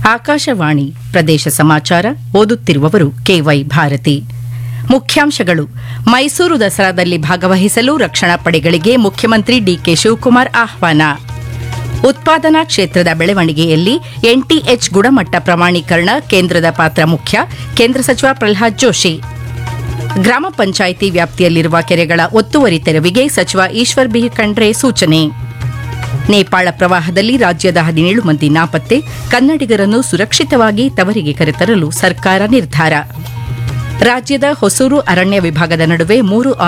ಆಕಾಶವಾಣಿ ಪ್ರದೇಶ ಸಮಾಚಾರ ಓದುತ್ತಿರುವವರು ಕೆವೈ ಭಾರತಿ ಮುಖ್ಯಾಂಶಗಳು ಮೈಸೂರು ದಸರಾದಲ್ಲಿ ಭಾಗವಹಿಸಲು ರಕ್ಷಣಾ ಪಡೆಗಳಿಗೆ ಮುಖ್ಯಮಂತ್ರಿ ಡಿಕೆ ಶಿವಕುಮಾರ್ ಆಹ್ವಾನ ಉತ್ಪಾದನಾ ಕ್ಷೇತ್ರದ ಬೆಳವಣಿಗೆಯಲ್ಲಿ ಎನ್ಟಿಎಚ್ ಗುಣಮಟ್ಟ ಪ್ರಮಾಣೀಕರಣ ಕೇಂದ್ರದ ಪಾತ್ರ ಮುಖ್ಯ ಕೇಂದ್ರ ಸಚಿವ ಪ್ರಲ್ಹಾದ್ ಜೋಶಿ ಗ್ರಾಮ ಪಂಚಾಯಿತಿ ವ್ಯಾಪ್ತಿಯಲ್ಲಿರುವ ಕೆರೆಗಳ ಒತ್ತುವರಿ ತೆರವಿಗೆ ಸಚಿವ ಈಶ್ವರ್ ಬಿ ಖಂಡ್ರೆ ಸೂಚನೆ ನೇಪಾಳ ಪ್ರವಾಹದಲ್ಲಿ ರಾಜ್ಯದ ಹದಿನೇಳು ಮಂದಿ ನಾಪತ್ತೆ ಕನ್ನಡಿಗರನ್ನು ಸುರಕ್ಷಿತವಾಗಿ ತವರಿಗೆ ಕರೆತರಲು ಸರ್ಕಾರ ನಿರ್ಧಾರ ರಾಜ್ಯದ ಹೊಸೂರು ಅರಣ್ಯ ವಿಭಾಗದ ನಡುವೆ ಮೂರು